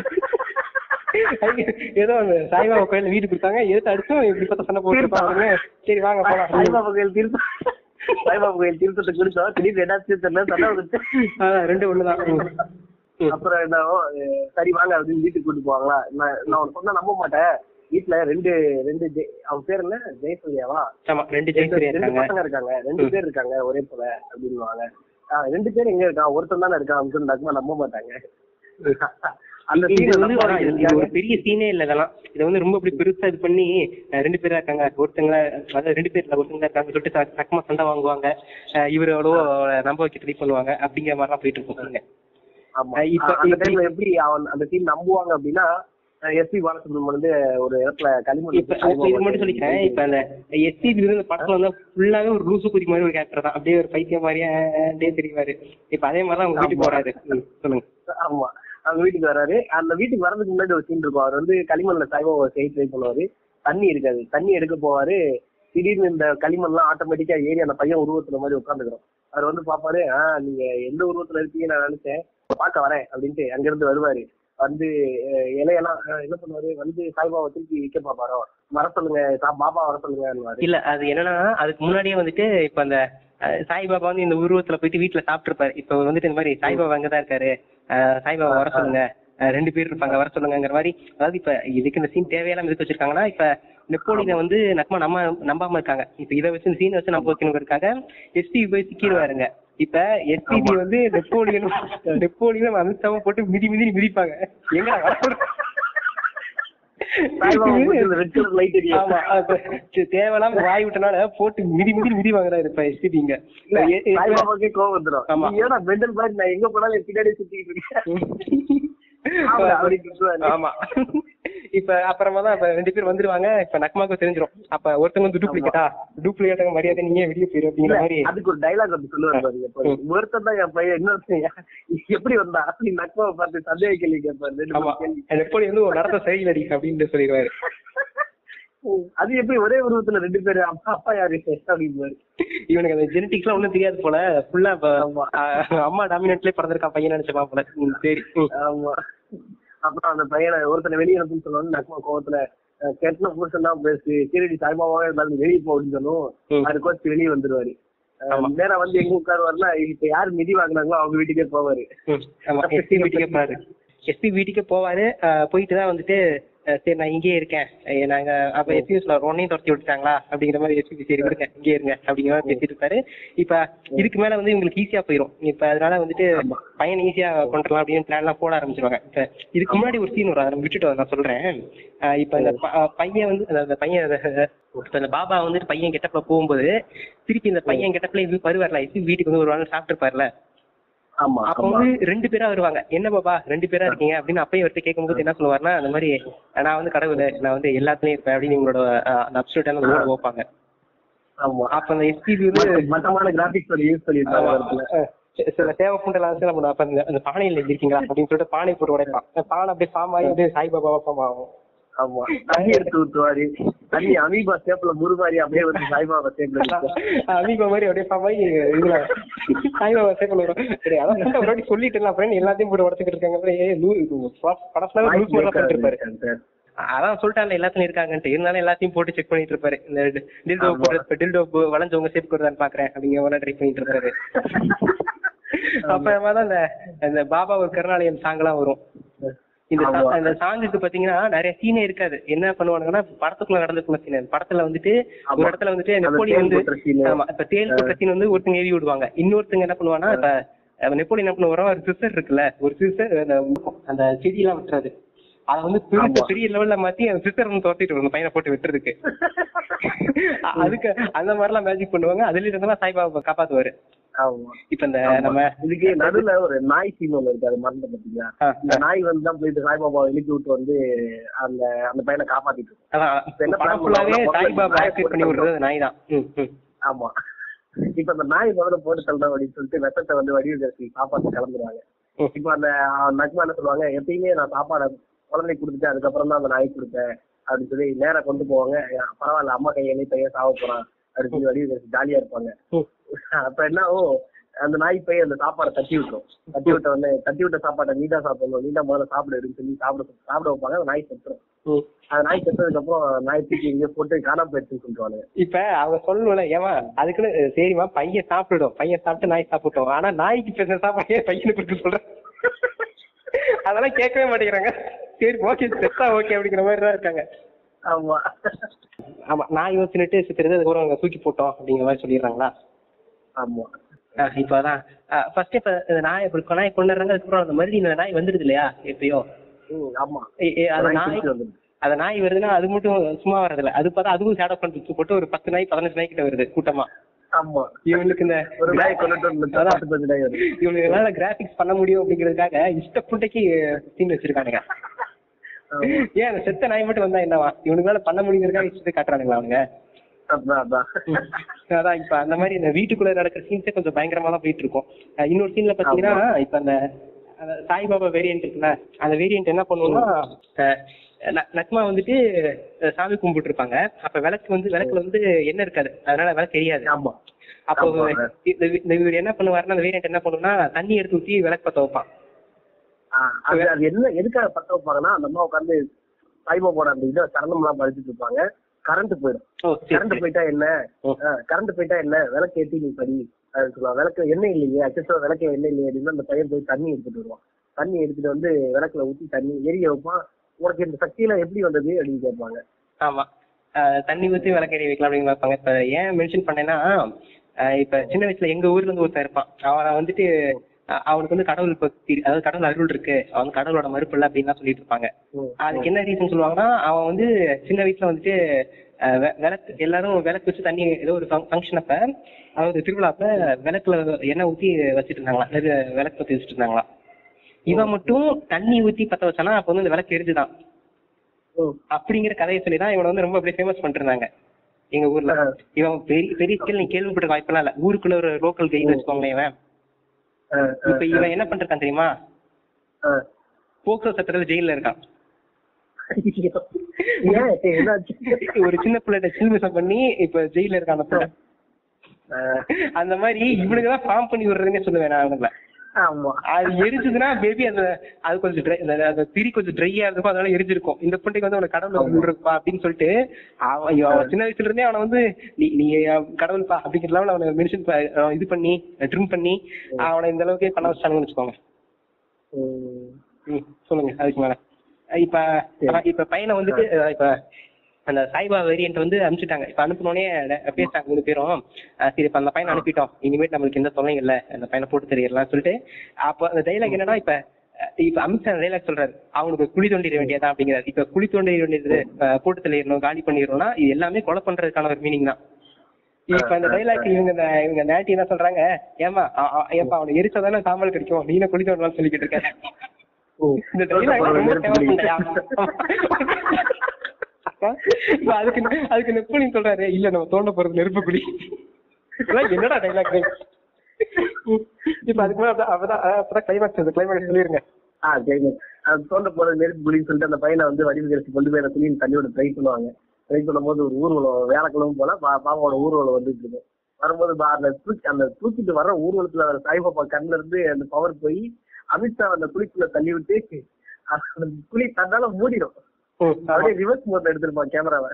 அப்படின்னு ஏதோ அந்த சாய்பாபா கோயில்ல வீடு கொடுத்தாங்க எடுத்து அடிச்சோம் இப்படி பார்த்தா சண்டை போட்டு இருப்பாங்க சரி வாங்க போலாம் சாய்பாபா கோயில் திருத்தம் சாய்பாபா கோயில் திருத்தத்தை குடிச்சோம் திடீர்னு என்னாச்சு தெரியல சண்டை வந்துச்சு அதான் ரெண்டு ஒண்ணுதான் ம். ம். அப்புறம் என்ன அஹ் சரி வாங்க அப்படின்னு வீட்டுக்கு கூட்டு போவாங்களா நான் நான் உனக்கு சொன்னா நம்ப மாட்டேன் வீட்டுல ரெண்டு ரெண்டு ஜெய் அவன் பேர் என்ன ஜெயசூர்யாவா ஆமா ரெண்டு ரெண்டு ஜெயிசரி ரெண்டு இருக்காங்க பசங்க இருக்காங்க ரெண்டு பேர் இருக்காங்க ஒரே போல அப்படின்னுவாங்க ஆஹ் ரெண்டு பேர் எங்க இருக்கான் ஒருத்தன் தானே இருக்கான் அப்படின்னு டக்குமா நம்ப மாட்டாங்க அந்த இது scene வந்து நம்ப ஒரு- இது வைக்கிறதுக்காக ஒரு பெரிய சீனே இல்ல இதெல்லாம் இதை வந்து ரொம்ப அப்படி பெருசா இது பண்ணி அஹ், ரெண்டு பேரா இருக்காங்க ஒருத்தங்க அதாவது ரெண்டு பேர் இல்ல ஒருத்தங்க இருக்காங்க சொல்லிட்டு ச- சக்கமா சண்டை வாங்குவாங்க அஹ், இவரு எவ்வளவோ நம்ப வைக்க ட்ரை பண்ணுவாங்க அப்படிங்கிற மாதிரிலாம் போயிட்டு இருக்கும் ஆமா அஹ் இப்ப- ஆஹ் அந்த இப்ப- டைம்ல எப்படி அவன் அந்த சீன் நம்புவாங்க அப்படின்னா எஸ் பி பாலசுப்ரமணியன் வந்து ஒரு இடத்துல களிமண் இப்ப இப்ப இது மட்டும் சொல்லிக்கிறேன் இப்ப அந்த எஸ்டிபி வந்து இந்த படத்துல வந்து ஃபுல்லாவே ஒரு லூசு குதி மாதிரி ஒரு கேரக்டர் தான் அப்படியே ஒரு பைத்தியம் மாதிரியே டே தெரிவாரு இப்ப அதே மாதிரி தான் உங்க வீட்டுக்கு ஆமா. போறாரு ம், சொல்லுங்க ஆமா அவங்க வீட்டுக்கு வராரு அந்த வீட்டுக்கு வர்றதுக்கு முன்னாடி ஒரு சீன் இருக்கும் அவர் வந்து களிமண்ல சாய்பாபா செய்ய ட்ரை பண்ணுவாரு தண்ணி இருக்காது தண்ணி எடுக்க போவாரு திடீர்னு இந்த களிமண்லாம் ஆட்டோமேட்டிக்கா ஏறி அந்த பையன் உருவத்துல மாதிரி உட்காந்துக்கிறோம் அவர் வந்து பாப்பாரு ஆஹ் நீங்க எந்த உருவத்துல இருக்கீங்க நான் நினைச்சேன் பார்க்க வரேன் அப்படின்ட்டு அங்க இருந்து வருவாரு வந்து அஹ், இலையெல்லாம் அஹ், என்ன பண்ணுவாரு வந்து சாய்பாபா திருப்பி விற்க பாப்பாரோ வர சொல்லுங்க சா- பாபா வர சொல்லுங்க இல்ல அது என்னன்னா அதுக்கு முன்னாடியே வந்துட்டு இப்ப அந்த அஹ், சாய்பாபா வந்து இந்த உருவத்துல போயிட்டு வீட்டுல சாப்பிட்டுருப்பாரு இப்ப வந்துட்டு இந்த மாதிரி சாய்பாபா அங்கதான் இருக்காரு அஹ், சாய்பாபா வர சொல்லுங்க அஹ், ரெண்டு பேர் இருப்பாங்க வர சொல்லுங்கிற மாதிரி அதாவது இப்ப இதுக்கு இந்த சீன் தேவையெல்லாம் எதுக்கு வச்சிருக்காங்கன்னா இப்ப நெப்போலியனை வந்து நக்கமா நம்ம நம்பாம இருக்காங்க இப்ப இதை வச்சு இந்த சீனை வச்சு நம்ப வைக்கணுங்கிறதுக்காக எஸ்டிபி போய் சிக்கிடுவாருங்க இப்ப எஸ்டிபி வந்து நெப்போலியன் நெப்போலியன் அமித்ஷாவும் போட்டு மிதி மிதி மிதிப்பாங்க எங்க வர சொல்ற- ரெட் கலர் லைட் எரியும் ஆமா அப்ப சரி, தேவையில்லாம வாய் விட்டனால போட்டு மிதி மிதி மிதி வாங்குறாரு இப்ப எஸ்டிபிங்க சாய்பாபாக்கே கோவம் வந்துடும் ஆமா. நீ ஏன்னா மெண்டல் மாதிரி நான் எங்க போனாலும் என் பின்னாடி சுத்திட்டு இருக்கேன் ஆமா, அப்படி திட்டுவாரு. ஆமா இப்ப அப்புறமா தான் இப்ப ரெண்டு பேர் வந்துருவாங்க இப்ப நக்மாக்கு தெரிஞ்சிரும் அப்ப ஒருத்தங்க வந்து டூப்ளிகேட்டா டூப்ளிகேட்டாங்க மரியாதை நீங்க வெளியே போயிரு அப்படிங்கிற மாதிரி அதுக்கு ஒரு டைலாக் வந்து சொல்லுவாரு பாருங்க எப்ப ஒருத்தன் தான் என் பையன் இன்னொருத்தன் யா- எப்படி வந்தா நீ நக்மாவை பார்த்து சந்தேக கேள்வி கேட்பாரு ரெண்டு ஆமா மூணு கேள்வி நெப்போலி வந்து ஒரு நடத்த சரியில்லடி அப்படின்னு சொல்லிடுவாரு அது எப்படி ஒரே உருவத்துல ரெண்டு பேரு அப்பா அப்பா யாரு அப்படின்பாரு இவனுக்கு அந்த ஜெனட்டிக்ஸ் எல்லாம் ஒண்ணும் தெரியாது போல ஃபுல்லா ஆமா. அம்மா டாமினேட்லயே பிறந்திருக்கான் பையன் நினைச்சப்பா போல ம், சரி ம். ஆமா அப்புறம் அந்த பையனை ஒருத்தனை வெளியே அனுப்புன்னு சொல்லுவாங்க நக்மா கோவத்துல அஹ், கெட்டின புருஷன் தான் பேசு சீரடி சாய்பாபாவே இருந்தாலும் வெளியே போ அப்படின்னு சொல்லும் ம். அது கோச்சு வெளியே வந்துருவாரு அஹ், ஆமா. நேரா வந்து எங்க உட்காருவாருன்னா இப்ப யாரு மிதி வாங்குனாங்களோ அவங்க வீட்டுக்கே போவாரு ம், ஆமா எஸ்பி வீட்டுக்கே போறாரு எஸ்பி வீட்டுக்கே போவாரு அஹ் போயிட்டு தான் வந்துட்டு அஹ் சரி நான் இங்கேயே இருக்கேன் அஹ் நாங்க அப்ப எஸ்பிஎஸ்ல ஒன்னையும் துரத்தி விட்டுட்டாங்களா அப்படிங்கிற மாதிரி எஸ்பிபி சரி விடுங்க இங்கே இருங்க அப்படிங்கிற மாதிரி பேசிட்டு இருப்பாரு இப்ப இதுக்கு மேல வந்து இவங்களுக்கு ஈஸியா போயிடும் இப்ப அதனால வந்துட்டு பையன் ஈஸியா கொண்டுலாம் அப்படின்னு பிளான் எல்லாம் போட ஆரம்பிச்சிருவாங்க இப்ப இதுக்கு முன்னாடி ஒரு சீன் வரும் அதை நம்ம விட்டுட்டு நான் சொல்றேன் அஹ் இப்ப இந்த ப- அஹ் பையன் வந்து அந்த- அந்த பையன் அந்த- இப்ப இந்த பாபா வந்துட்டு பையன் கெட்டப்ல போகும்போது திருப்பி இந்த பையன் கெட்டப்ல இது வருவார்ல இது வீட்டுக்கு வந்து ஒரு வாரம் சாப்பிட்டுருப்பாருல ஆமா அப்ப ஆமா வந்து ரெண்டு பேரா வருவாங்க என்ன பாபா ரெண்டு பேரா இருக்கீங்க அப்படின்னு அப்பயும் அவர்கிட்ட கேட்கும்போது என்ன சொல்லுவாருன்னா அந்த மாதிரி நான் வந்து கடவுள் நான் வந்து எல்லாத்துலயும் இருப்பேன் அப்படின்னு உங்களோட அஹ், அந்த அப்சல்யூட்டான அந்த ஓட வைப்பாங்க ஆமா அப்ப அந்த எஸ்பிபி வந்து மத்த- மட்டமான கிராபிக்ஸ் யூஸ் பண்ணிருப்பாங்க ஆமா, ஒரு இடத்துல. அஹ், சி- சில தேவை பூண்டெல்லாம் வந்து நம்ம அப்ப அந்த- அந்த பானையில இருக்கீங்களா அப்படின்னு சொல்லிட்டு பானை போட்டு உடைப்பான் அந்த பானை அப்படியே ஃபார்ம் ஆகி அப்படியே சாய்பாபாவா ஃபார்ம் ஆகும் ஆமா தண்ணி எடுத்து ஊத்துவாரு தண்ணி அமீபா ஷேப்ல முருமாரி அப்படியே வந்து சாய்பாபா ஷேப்ல நிக்கும். அமீபா மாதிரி அப்படியே ஃபார்ம் ஆகி இதுல சாய்பாபா சேர்க்கல வரும் சரி அதான் friend ஒரு வாட்டி சொல்லிட்டு அப்புறம் எல்லாத்தையும் போட்டு உடச்சுக்கிட்டு இருக்காங்க அப்புறம் ஏய், லூ- படத்துல வாய்ஸ் லூஸ் மாதிரி break பண்ணிட்டு இருப்பாரு ஆகுது சார். அதான் சொல்லிட்டாங்க எல்லாத்துலயும் இருக்காங்கன்ட்டு இருந்தாலும் எல்லாத்தையும் போட்டு செக் பண்ணிட்டு இருப்பாரு இந்த டில்டோ ஆமா. போட்டு டில்டோ வளைஞ்சவங்க சேஃப் கொடுதான்னு பாக்குறேன் அப்படிங்கிற ட்ரை பண்ணிட்டு இருப்பாரு அப்புறமா தான் இந்த இந்த பாபா ஒரு கருணாலயம் சாங் எல்லாம் வரும் இந்த song- ஆமா. இந்த சாங்குக்கு பாத்தீங்கன்னா நிறைய சீனே இருக்காது என்ன பண்ணுவானுங்கன்னா படத்துக்குள்ள நடந்துக்குள்ள சீன் படத்துல வந்துட்டு ஒரு ஆமா. இடத்துல வந்துட்டு அந்த நெப்போலியன் தேள் வந்து கொட்டுற scene. ஆமா இப்ப தேல் கொட்டுற சீன் வந்து ஒருத்தங்க ஏவி விடுவாங்க இன்னொருத்தங்க என்ன பண்ணுவாங்கன்னா இப்ப அஹ் நெப்போலியன் என்ன பண்ணுவாரோ ஒரு சிஸ்டர் இருக்குல்ல ஒரு சிஸ்டர் அந்த செடி எல்லாம் விட்டுறது அத வந்து பெரிய ஆமா. பெரிய லெவல்ல மாத்தி அந்த சிஸ்டர் வந்து துரத்திட்டு வரும் அந்த பையனை போட்டு விட்டுறதுக்கு அதுக்கு அந்த மாதிரி எல்லாம் மேஜிக் பண்ணுவாங்க அதுல இருந்தெல்லாம் சாய்பாபா காப்பாத்துவாரு ஆமா இப்ப இந்த ஆமா. நம்ம இதுக்கு நடுவுல ஒரு நாய் சீன் ஒண்ணு இருக்கு அது மறந்து பாத்தீங்களா ஆ, இந்த நாய் வந்து தான் போயிட்டு சாய்பாபா எழுப்பி விட்டு வந்து அந்த அந்த பையனை காப்பாத்திட்டு இருக்கும். அதான் இப்ப என்ன படம் plan ஃபுல்லாவே பண்ணுவாங்க? சாய்பாபா நாயை ஆக்டிவேட் பண்ணி போட்டு விடுறது அந்த நாய் தான் ம், ம். ஆமா இப்ப அந்த நாய் முதல்ல போட்டு தள்ளுறோம் அப்படின்னு சொல்லிட்டு விஷத்தை வந்து வடிவு கட்சி சாப்பாடு கிளம்புறாங்க ம். இப்ப அந்த அஹ், நக்மா என்ன சொல்லுவாங்க எப்பயுமே நான் சாப்பாடு குழந்தைக்கு கொடுத்துட்டு அதுக்கப்புறம் தான் அந்த நாய்க்கு கொடுப்பேன் அப்படின்னு சொல்லி நேரா கொண்டு போவாங்க அஹ், பரவாயில்ல அம்மா கையிலே பையன் சாவ போறான் அப்படின்னு சொல்லி வடிவு கட்சி ஜாலியா இருப்பாங்க ம். அப்ப என்ன ஆகும் அந்த நாய் போய் அந்த சாப்பாடை தட்டி விட்டுரும் தட்டி விட்ட உடனே தட்டி விட்ட சாப்பாட்டை நீட்டா சாப்பிடணும் நீட்டா முதல்ல சாப்பிடு அப்படின்னு சொல்லி சாப்பிட சாப்பிட வைப்பாங்க அந்த நாய் செத்துரும் ம். அந்த நாய் செத்ததுக்கு அப்புறம் நாய் தூக்கி இங்கே போட்டு காணாம போயிடுச்சுன்னு சொல்லுவாங்க இப்ப அவங்க சொல்லணும்ல ஏமா அதுக்குன்னு அஹ், சரிம்மா பையன் சாப்பிட்டுடும் பையன் சாப்பிட்டு நாய் சாப்பிட்டோம் ஆனா நாய்க்கு பேசுற சாப்பாடு ஏன் பையனுக்கு இருக்கு சொல்றேன் அதெல்லாம் கேட்கவே மாட்டேங்கிறாங்க சரி ஓகே செத்தா ஓகே அப்படிங்கிற மாதிரி தான் இருக்காங்க ஆமா ஆமா நாய் யோசிச்சுட்டு சித்திரது அதுக்கப்புறம் அவங்க தூக்கி போட்டோம் அப்படிங்கிற மாதிரி சொல்லிடுறாங்களா ஆமா ஆஹ் இப்ப அதான் ஃபர்ஸ்ட் இப்ப இந்த நாய் இப்ப நாய் கொண்டுறாங்க அதுக்கப்புறம் அந்த மறுபடியும் இந்த நாய் வந்துடுது இல்லையா எப்பயோ ம், ஆமா ஏ- ஏ, அது நாய் நாய் திருப்பி வந்துடுது. அந்த நாய் வருதுன்னா அது மட்டும் சும்மா வர்றதில்ல அது பார்த்தா அதுவும் ஷேடோ பண்ணிட்டு போட்டு ஒரு பத்து நாய் பதினஞ்சு நாய் கிட்ட வருது கூட்டமா ஆமா இவனுக்கு இந்த ஒரு நாய் கொண்டுட்டு வந்து அதான். பத்து பத்து நாய் வருது இவனுக்கு என்னால கிராபிக்ஸ் பண்ண முடியும் அப்படிங்கிறதுக்காக இஷ்டப்பட்டுக்கு சீன் வச்சிருக்கானுங்க ஆமா. ஏன் அந்த செத்த நாய் மட்டும் வந்தா என்னவா இவனுக்கு பண்ண முடியுங்கிறதுக்காக இஷ்டத்தை காட்டுறானுங்களா அவனுங்க அதான் அதான் அதான் இப்ப அந்த மாதிரி இந்த வீட்டுக்குள்ள நடக்கிற சீன்ஸே கொஞ்சம் பயங்கரமா தான் போயிட்டு இருக்கும் அஹ் இன்னொரு சீன்ல பாத்தீங்கன்னா இப்ப அந்த அந்த சாய்பாபா வேரியன்ட் இருக்குல்ல அந்த வேரியன்ட் என்ன பண்ணுவோம்னா அஹ் ந- நக்மா வந்துட்டு அஹ் சாமி கும்பிட்டு இருப்பாங்க அப்ப விளக்கு வந்து விளக்குல வந்து எண்ணெய் இருக்காது அதனால விளக்கு தெரியாது ஆமா அப்போ ஆமா. இந்த இந்த இவர் என்ன பண்ணுவாருன்னா அந்த வேரியன்ட் என்ன பண்ணுன்னா தண்ணி எடுத்து ஊத்தி விளக்கு பத்த வைப்பான் ஆ, அது அது என்ன எதுக்காக பத்த வைப்பாங்கன்னா அந்த அம்மா உட்காந்து சாய்பாபாவோட அந்த இதை சரணம் எல்லாம் படிச்சுட்டு இருப்பாங்க கரண்ட் போயிடும் ஓ சரி கரண்ட் சரி. போயிட்டா என்ன ஓ. கரண்ட் போயிட்டா என்ன விளக்கு ஏத்தி நீ படி அப்படின்னு சொல்லுவாங்க விளக்கு எண்ணெய் இல்லையே அச்சோ விளக்கு எண்ணெய் இல்லையே அப்படின்னு அந்த பையன் போய் தண்ணி எடுத்துட்டு வருவான் தண்ணி எடுத்துட்டு வந்து விளக்குல ஊத்தி தண்ணி எரிய வைப்பான் உனக்கு இந்த சக்தி எல்லாம் எப்படி வந்தது அப்படின்னு கேட்பாங்க ஆமா அஹ் தண்ணி ஊத்தி விளக்கறி வைக்கலாம் அப்படின்னு பார்ப்பாங்க இப்ப ஏன் மென்ஷன் பண்ணேன்னா அஹ் இப்ப சின்ன வயசுல எங்க ஊர்ல இருந்து ஒருத்தன் இருப்பான் அவன் வந்துட்டு அஹ் அவனுக்கு வந்து கடவுள் பக்தி அதாவது கடவுள் அருள் இருக்கு அவன் கடவுளோட மறுப்பு இல்லை அப்படின்னு சொல்லிட்டு இருப்பாங்க ம். அதுக்கு என்ன ரீசன் சொல்லுவாங்கன்னா அவன் வந்து சின்ன வயசுல வந்துட்டு அஹ் வெ- விளக்கு எல்லாரும் விளக்கு வச்சு தண்ணி ஏதோ ஒரு ஃபங்க்ஷன் அப்ப அதாவது திருவிழாப்ப விளக்குல எண்ணெய் ஊத்தி வச்சுட்டு இருந்தாங்களா நிறைய விளக்கு பத்தி வச்சுட்டு இருந்தாங்களா இவன் மட்டும் தண்ணி ஊத்தி பத்த வச்சானா அப்ப வந்து இந்த விளக்கு எரிஞ்சுதான் ம். அப்படிங்கிற கதையை சொல்லி தான் இவனை வந்து ரொம்ப அப்படியே ஃபேமஸ் பண்ணிருந்தாங்க எங்க ஊர்ல ஆ. இவன் பெரிய பெரிய ஸ்கேல் நீ கேள்விப்பட்ட வாய்ப்பெல்லாம் இல்ல ஊருக்குள்ள ஒரு லோக்கல் கைடு வச்சுக்கோங்களேன் இவன் ஆ, ஆ, இப்ப இவன் என்ன பண்றான் தெரியுமா ஆ. போக்சோ சட்டத்துல ஜெயில இருக்கான் ஏன் என்னாச்சு ஒரு சின்ன பிள்ளைகிட்ட சில்மிசம் பண்ணி இப்ப ஜெயில இருக்கான் அந்த பிள்ளை ஆ, அந்த மாதிரி இவனுக்கு தான் ஃபார்ம் பண்ணி விடுறதுன்னு சொல்லுவேன் நான் அவனுங்கள ஆமா அது எரிஞ்சதுன்னா பேபி அந்த அது கொஞ்சம் dry- அந்த அந்த திரி கொஞ்சம் ட்ரையா இருக்கும் அதனால எரிஞ்சிருக்கும் இந்த பிள்ளைக்கு வந்து அவனுக்கு கடவுள் விடுறப்பா அப்படின்னு சொல்லிட்டு அவன் ஐயோ, அவன் சின்ன வயசுல இருந்தே அவனை வந்து நீ நீ கடவுள்பா அப்படிங்கிற லெவலில் அவனை மென்ஷன் இது பண்ணி ட்ரிம் பண்ணி அவனை இந்த அளவுக்கு பண்ண வச்சானுங்கன்னு வச்சுக்கோங்க ம். ம் சொல்லுங்க அதுக்கு மேல இப்ப அதான் இப்ப பையனை வந்துட்டு அஹ் இப்ப அந்த சாய்பா வேரியன்ட் வந்து அனுப்பிச்சிட்டாங்க இப்ப அனுப்பினோடனே பேசிட்டாங்க மூணு பேரும் அஹ் சரி இப்ப அந்த பையனை அனுப்பிட்டோம் இனிமேட் நம்மளுக்கு எந்த தொல்லையும் இல்ல அந்த பையனை போட்டு தெரியலாம் சொல்லிட்டு அப்ப அந்த டைலாக் என்னன்னா இப்ப அஹ் இப்ப அமித்ஷா டைலாக் சொல்றாரு அவனுக்கு குழி தோண்டிட வேண்டியதா அப்படிங்கிறாரு இப்ப குழி தோண்டிட வேண்டியது அஹ் போட்டு தெளியணும் காலி பண்ணிடணும்னா இது எல்லாமே கொலை பண்றதுக்கான ஒரு மீனிங் தான் இப்ப இந்த டைலாக் இவங்க இந்த இவங்க நேட்டி என்ன சொல்றாங்க ஏமா ஏப்பா அவனை எரிச்சாதானே சாம்பல் கிடைக்கும் நீன குழி தோண்டலாம் சொல்லிக்கிட்டு இருக்காரு இந்த டைலாக் ரொம்ப famous இப்ப அதுக்கு அதுக்கு நெப்போலியன் சொல்றாரு இல்ல நம்ம தோண்ட போறது நெருப்பு குழி இதெல்லாம் என்னடா டைலாக் இப்ப அதுக்கு மேல அப்பதான் அப்பதான் அப்பதான் கிளைமேக்ஸ் கிளைமேக்ஸ் சொல்லிருங்க ஆ கிளைமேட் அது தோண்ட போறது நெருப்பு குழின்னு சொல்லிட்டு அந்த பையனை வந்து வடிவு கழிச்சு கொண்டு போய் அந்த குழியின் தண்ணியோட ட்ரை பண்ணுவாங்க ட்ரை பண்ணும்போது ஒரு ஊர்வலம் வேலைக்கிழமை போல பா- பாபாவோட ஊர்வலம் வந்துட்டு இருக்கும் வரும்போது பா- அந்த தூக்கி அந்த தூக்கிட்டு வர ஊர்வலத்துல வர சாய்பாபா கண்ணுல இருந்து அந்த பவர் போய் அமித்ஷா அந்த குழிக்குள்ள தள்ளி விட்டு அந்த குழி தன்னால மூடிடும் ம், ஆமா. அப்படியே ரிவர்ஸ் மோட்ல எடுத்திருப்பான் கேமராவை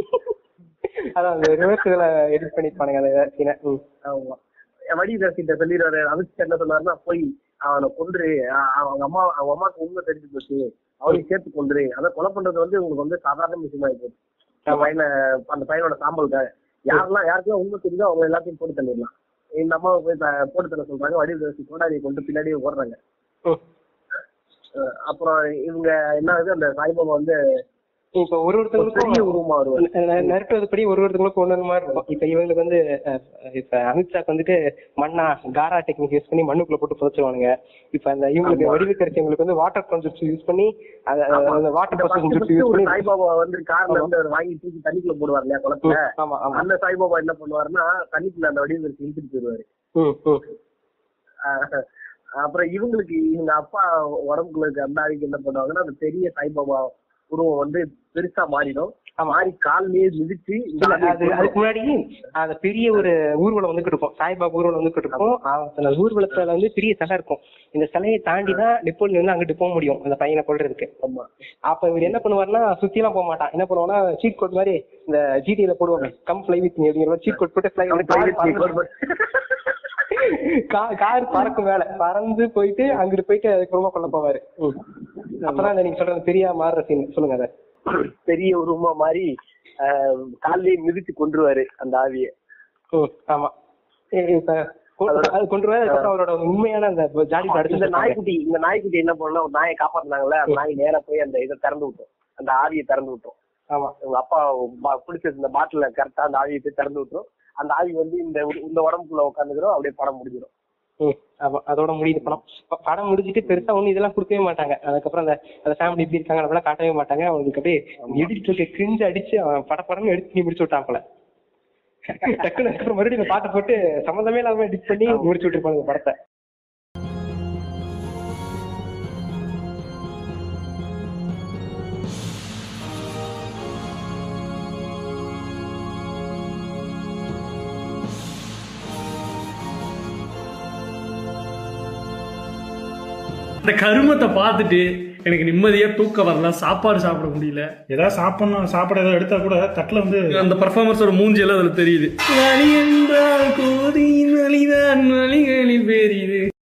அதான் அந்த ரிவர்ஸ் இதுல எடிட் பண்ணிருப்பானுங்க அந்த சீனை ம் ஆமா வடிவரசிட்ட சொல்லிடுறாரு அமித்ஷா என்ன சொன்னாருன்னா போய் அவனை கொன்று அ- அவங்க அம்மா அவங்க அம்மாவுக்கு உண்மை தெரிஞ்சு போச்சு அவனையும் சேர்த்து கொன்று அதை கொலை பண்றது வந்து உங்களுக்கு வந்து சாதாரண விஷயமா போச்சு அந்த பையனை அந்த பையனோட சாம்பலுக்காக யாரெல்லாம் யாருக்கெல்லாம் உண்மை தெரியுதோ அவங்க எல்லாத்தையும் போட்டு தள்ளிடலாம் இந்த அம்மாவை போய் த- போட்டு தள்ள சொல்றாங்க வடிவரசி கோடாரியை கொண்டு பின்னாடியே ஓடுறாங்க ம். அஹ் அப்புறம் இவங்க என்ன ஆகுது அந்த சாய்பாபா வந்து இப்ப ஒரு ஒரு பெரிய ஒருத்தவங்களுக்கும் உருவமா வருவார் நறுக்குவதுபடி ஒரு ஒருத்தவங்களுக்கும் ஒண்ணு மாதிரி இருக்கும் இப்ப இவங்களுக்கு வந்து அஹ், இப்ப அமித்ஷாக்கு வந்துட்டு மண்ணா காரா டெக்னிக் யூஸ் பண்ணி மண்ணுக்குள்ள போட்டு புதைச்சிருவானுங்க இப்ப அந்த இவங்களுக்கு ஆமா. வடிவுக்கரிசி இவங்களுக்கு வந்து வாட்டர் கான்செப்ட் யூஸ் பண்ணி அந்த ஆமா. அந்த வாட்டர் இந்த பர்சன் first first யூஸ் ஒரு பண்ணி சாய்பாபா வந்து கார்ல ஆமா. இருந்து அவர் வாங்கி தூக்கி தண்ணிக்குள்ள போடுவார் இல்லையா குளத்துல ம், ஆமா ஆமா அந்த சாய்பாபா என்ன பண்ணுவாருன்னா தண்ணிக்குள்ள அந்த வடிவம் இழுத்துட்டு போயிருவாரு ம், ம். ஆஹ் அப்புறம் இவங்களுக்கு இவங்க அப்பா உடம்புக்குள்ள இருக்க அந்த ஆவிக்கு என்ன பண்ணுவாங்கன்னா அந்த பெரிய சாய்பாபா உருவம் வந்து பெருசா மாறிடும் ஆமா. மாறி கால்லயே மிதிச்சு இந்த இல்ல, ஆவியை அது கொல்லும். அதுக்கு முன்னாடி அந்த பெரிய ஒரு ஊர்வலம் வந்து இருக்கும் சாய்பாபா ஊர்வலம் வந்து இருக்கும் அந்த ஊர்வலத்துல வந்து பெரிய சிலை இருக்கும் இந்த சிலையை தாண்டி தான் நெப்போலியன் வந்து அங்கிட்டு போக முடியும் அந்த பையனை கொல்றதுக்கு ஆமா அப்ப இவர் என்ன பண்ணுவாருன்னா சுத்தி எல்லாம் போக மாட்டான் என்ன பண்ணுவான்னா சீட் கோட் மாதிரி இந்த ஜிடில போடுவாங்க கம் ஃபிளை வித் அப்படிங்கிற மாதிரி சீட் கோட் போட்டு fly வந்து கார் பறந்து- கா- கார் பறக்கும் மேல பறந்து போயிட்டு அங்கிட்டு போயிட்டு அதுக்கப்புறமா கொல்ல போவாரு ம். அப்பதான் அந்த நீங்க சொல்றது பெரிய மாறுற சீன் சொல்லுங்க அதை பெரிய உருவமா மாறி ஆஹ் கால்லயே மிதிச்சு கொன்றுவாரு அந்த ஆவியை ம், ஆமா இ- இப்ப கொ- அது கொண்டு வர அதுக்கப்புறம் அவரோட உண்மையான அந்த ஜாடி இந்த அடிச்சு நாய்க்குட்டி இந்த நாய்க்குட்டி என்ன பண்ணா ஒரு நாயை காப்பாத்துனாங்கல்ல அந்த நாய் நேரா போய் அந்த இதை திறந்து விட்டோம் அந்த ஆவியை திறந்து விட்டோம் ஆமா உங்க அப்பா பா- குடிச்சது இந்த பாட்டில கரெக்டா அந்த ஆவியை போய் திறந்து விட்டுரும் அந்த ஆவி வந்து இந்த உ- இந்த உடம்புக்குள்ள உட்காந்துக்கிறோம் அப்படியே படம் முடிஞ்சிடும் ம், ஆமா அதோட முடியுது படம் ப- படம் முடிஞ்சிட்டு பெருசா ஒண்ணு இதெல்லாம் கொடுக்கவே மாட்டாங்க அதுக்கப்புறம் அந்த அந்த ஃபேமிலி எப்படி இருக்காங்க அதெல்லாம் காட்டவே மாட்டாங்க அவங்களுக்கு அப்படியே எடிட் கிரிஞ்சு அடிச்சு அவன் பட படம்னு எடுத்து நீ முடிச்சு விட்டான் போல டக்குனு அதுக்கப்புறம் மறுபடியும் இந்த பாட்டை போட்டு சம்மந்தமே இல்லாம எடிட் பண்ணி முடிச்சு விட்டுருப்பாங்க இந்த படத்தை அந்த கருமத்தை பார்த்துட்டு எனக்கு நிம்மதியா தூக்கம் வரல சாப்பாடு சாப்பிட முடியல ஏதாவது சாப்பிடணும் சாப்பாடு ஏதாவது எடுத்தா கூட தட்டுல வந்து அந்த பர்ஃபார்மன்ஸோட மூஞ்சி எல்லாம் அதுல தெரியுது வலி என்றால் கோதியின் வலிதான் வலிகளில் பெரிது